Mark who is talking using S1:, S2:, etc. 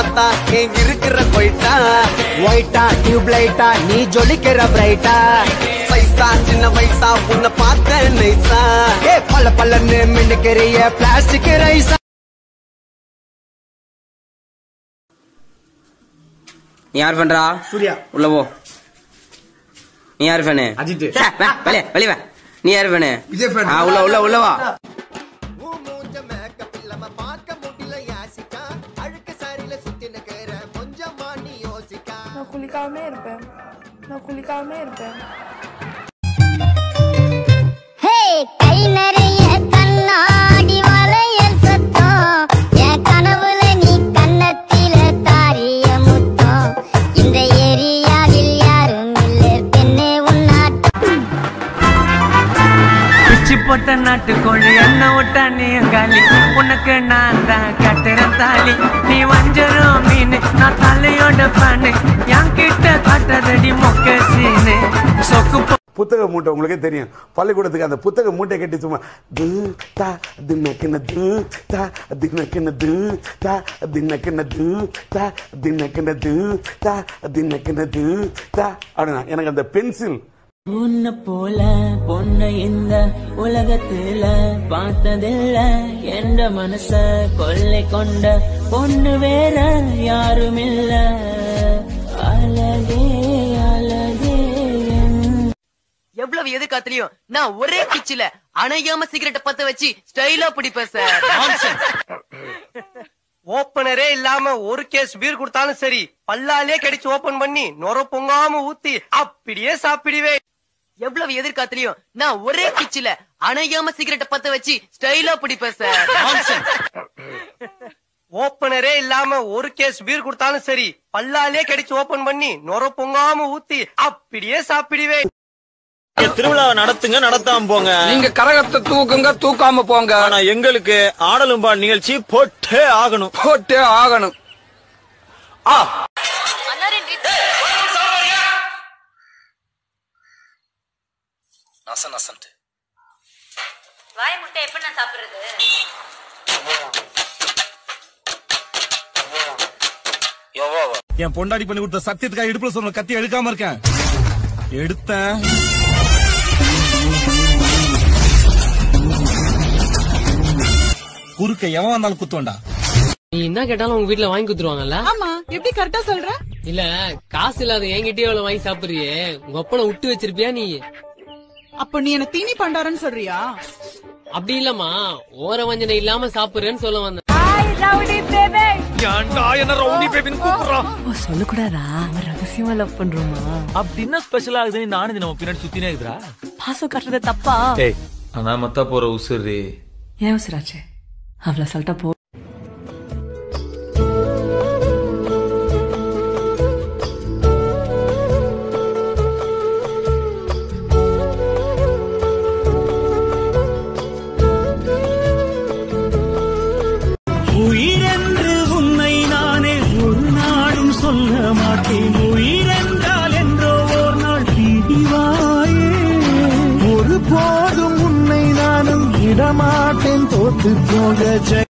S1: பார்த்தா எங்க இருக்கிற போயிட்டா
S2: ஒயிட்டா டியூப் லைட்டா நீ ஜொலிக்கிற பிரைட்டா
S1: சைஸா சின்ன வயசா உன்னை பார்த்த நைசா
S2: ஏ பல்ல பல்லன்னு மின்னுக்கிறிய பிளாஸ்டிக் ரைஸா
S3: நீ யார் ஃபேன்டா
S4: சூர்யா
S3: உள்ள போ நீ யார் ஃபேனு
S4: அஜித்.
S3: வெளியே வெளியே வா நீ யார் ஃபேனு
S4: விஜய் fan.
S3: ஆ உள்ள உள்ள உள்ள வா
S5: நான் குளிக்காமலே இருப்பேன் நான் குளிக்காமலே இருப்பேன்
S6: ஹே கை நிறைய கண்ணாடி வளையல் சத்தம் என் கனவுல நீ கன்னத்தில தாரிய முத்தம் இந்த ஏரியாவில் யாரும் இல்ல பெண்ணே உன்னாட்டம்
S7: பிச்சு போட்ட நாட்டுக்கோழி என்ன விட்டா நீ காலி உனக்கு நான் தான் கட்டுறேன் தாலி நீ வஞ்சரம் மீன் நான் தலையோட பானு என் கிட்ட காட்டுறதடி மொக்க சீனு சொக்கு போ-
S8: புத்தக மூட்டை உங்களுக்கே தெரியும் பள்ளிக்கூடத்துக்கு அந்த புத்தக மூட்டை கட்டி சும்மா து தா தின்னக்கின து தா தின்னக்கின து தா தின்னக்கின து தா தின்னக்கின து தா தின்னக்கின து தா அப்படின்னா எனக்கு அந்த பென்சில்
S7: உன்னை போல பொண்ணு இந்த உலகத்துல பார்த்ததில்ல என்ற மனச கொள்ளை கொண்ட பொண்ணு வேற யாரும் இல்ல அழகே அழகே என்
S9: எவ்வளவு எதிர்காத்துலயும் நான் ஒரே கிச்சில அணையாம சிகரெட்டை பத்த வச்சு ஸ்டைலா பிடிப்பேன் சார்
S10: ஓப்பனரே இல்லாம ஒரு கேஸ் பீர் கொடுத்தாலும் சரி பல்லாலே கடிச்சு ஓபன் பண்ணி நொர பொங்காம ஊத்தி அப்படியே சாப்பிடுவேன்
S9: எவ்வளவு எதிர்காத்துலயும் நான் ஒரே கிச்சில அணையாம சிகரெட்டை பத்த வச்சு ஸ்டைலா பிடிப்பேன் சார்
S10: ஓப்பனரே இல்லாம ஒரு கேஸ் பீர் கொடுத்தாலும் சரி பல்லாலே கடிச்சு ஓபன் பண்ணி நொர பொங்காம ஊத்தி அப்படியே சாப்பிடுவேன்
S11: திருவிழா நடத்துங்க நடத்தாம போங்க
S12: நீங்க கரகத்தை தூக்குங்க தூக்காம போங்க
S11: ஆனா எங்களுக்கு ஆடலும்பா நிகழ்ச்சி போட்டே ஆகணும்
S12: போட்டே ஆகணும் ஆ
S13: நச நசன்ட்டு
S14: வாய் முட்டை எப்படி நான் சாப்பிடுறது
S15: என் பொண்டாடி பண்ணி கொடுத்த சத்தியத்துக்காக இடுப்புல சொன்ன கத்தி எடுக்காம இருக்கேன் எடுத்தேன் குறுக்க எவன் வந்தாலும் குத்துவேன்டா
S16: நீ என்ன கேட்டாலும் உங்க வீட்ல வாங்கி குடுத்துருவாங்கல்ல
S17: ஆமா எப்படி கரெக்டா சொல்ற
S16: இல்ல காசு இல்லாத என்கிட்டயே எவ்வளவு வாங்கி சாப்பிடுறியே உங்க அப்பனை விட்டு வச்சிருப்பியா நீ
S17: அப்ப நீ என்ன தீனி பண்டாரன்னு சொல்றியா
S16: அப்படி இல்லம்மா ஓர வஞ்சனை இல்லாம சாப்பிடுறேன்னு சொல்ல வந்தேன்
S7: ஏன்டா என்ன ரவுடி பேபின்னு கூப்பிடுறான்
S18: சொல்லக்கூடாதா அவன் ரகசியமா லவ் பண்றோமா
S7: அப்படி என்ன ஸ்பெஷல் ஆகுதுன்னு நானும் இது நம்ம பின்னாடி சுத்தினே இருக்குறா
S18: பாசம் காட்டுறது தப்பா
S19: ஏய் ஆனா மத்தா போற உசுரு
S18: ஏன் உசுராச்சே அவ்வளவு சொல்லிட்டா போ
S7: உயிரென்று உன்னை நானே ஒரு நாளும் சொல்ல மாட்டேன் உயிரென்றால் என்றோ ஒரு நாள் பிரிவாயே
S20: ஒரு போதும் உன்னை நானும் விடமாட்டேன் தோத்து போக